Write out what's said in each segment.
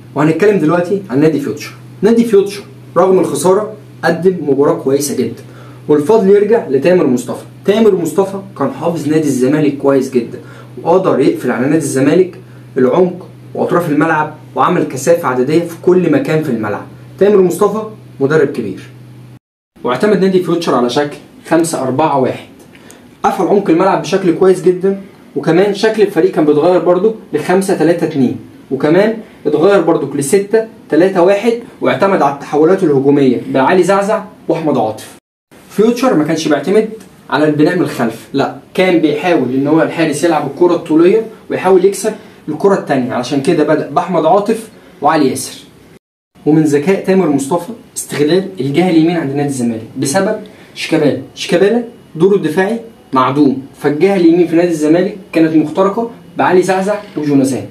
وهنتكلم دلوقتي عن نادي فيوتشر نادي فيوتشر رغم الخساره قدم مباراه كويسه جدا والفضل يرجع لتامر مصطفى تامر مصطفى كان حافظ نادي الزمالك كويس جدا وقدر يقفل على نادي الزمالك العمق واطراف الملعب وعمل كثافه عدديه في كل مكان في الملعب تامر مصطفى مدرب كبير واعتمد نادي فيوتشر على شكل 5 4 1 قفل عمق الملعب بشكل كويس جدا وكمان شكل الفريق كان بيتغير برضو ل 5 3 2 وكمان اتغير برضو ل 6 3 1 واعتمد على التحولات الهجوميه بعلي زعزع واحمد عاطف فيوتشر ما كانش بيعتمد على البناء من الخلف لا كان بيحاول ان هو الحارس يلعب الكره الطوليه ويحاول يكسب الكره الثانيه علشان كده بدا باحمد عاطف وعلي ياسر ومن ذكاء تامر مصطفى استغلال الجهه اليمين عند نادي الزمالك بسبب شيكابالا شيكابالا دوره الدفاعي معدوم فالجهه اليمين في نادي الزمالك كانت مخترقه بعلي زعزع وجوناثان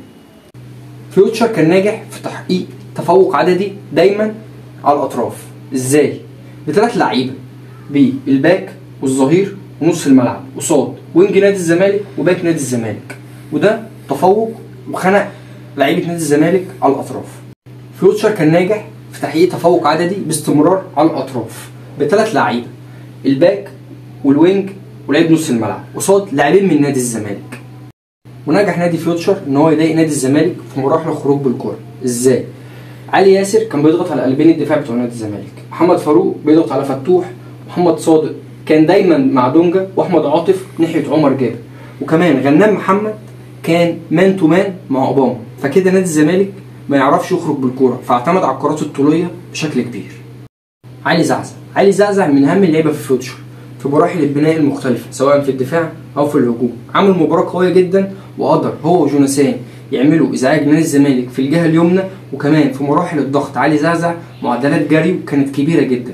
فيوتشر كان ناجح في تحقيق تفوق عددي دايما على الاطراف ازاي بثلاث لعيبه بالباك والظهير ونص الملعب قصاد وينج نادي الزمالك وباك نادي الزمالك وده تفوق وخنق لعيبه نادي الزمالك على الاطراف فيوتشر كان ناجح في تحقيق تفوق عددي باستمرار على الاطراف بثلاث لعيبه الباك والوينج ولعيب نص الملعب قصاد لاعبين من نادي الزمالك ونجح نادي فيوتشر ان هو يضايق نادي الزمالك في مراحل الخروج بالكره ازاي علي ياسر كان بيضغط على قلبين الدفاع بتوع نادي الزمالك محمد فاروق بيضغط على فتوح محمد صادق كان دايما مع دونجا واحمد عاطف ناحيه عمر جابر وكمان غنام محمد كان مان تو مان مع اوباما فكده نادي الزمالك ما يعرفش يخرج بالكوره فاعتمد على الكرات الطوليه بشكل كبير علي زعزع علي زعزع من اهم اللعيبه في فيوتشر في مراحل البناء المختلفة سواء في الدفاع أو في الهجوم عمل مباراة قوية جدا وقدر هو وجوناثان يعملوا إزعاج نادي الزمالك في الجهة اليمنى وكمان في مراحل الضغط علي زعزع معدلات جري كانت كبيرة جدا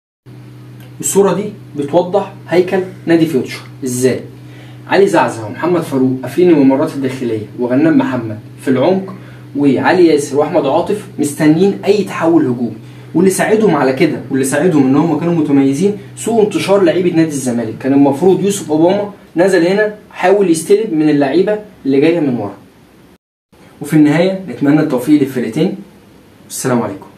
الصورة دي بتوضح هيكل نادي فيوتشر ازاي علي زعزع ومحمد فاروق قافلين الممرات الداخلية وغنام محمد في العمق وعلي ياسر واحمد عاطف مستنيين اي تحول هجومي واللي ساعدهم على كده واللي ساعدهم ان هم كانوا متميزين سوء انتشار لعيبه نادي الزمالك كان المفروض يوسف اوباما نزل هنا حاول يستلم من اللعيبه اللي جايه من ورا وفي النهايه نتمنى التوفيق للفرقتين والسلام عليكم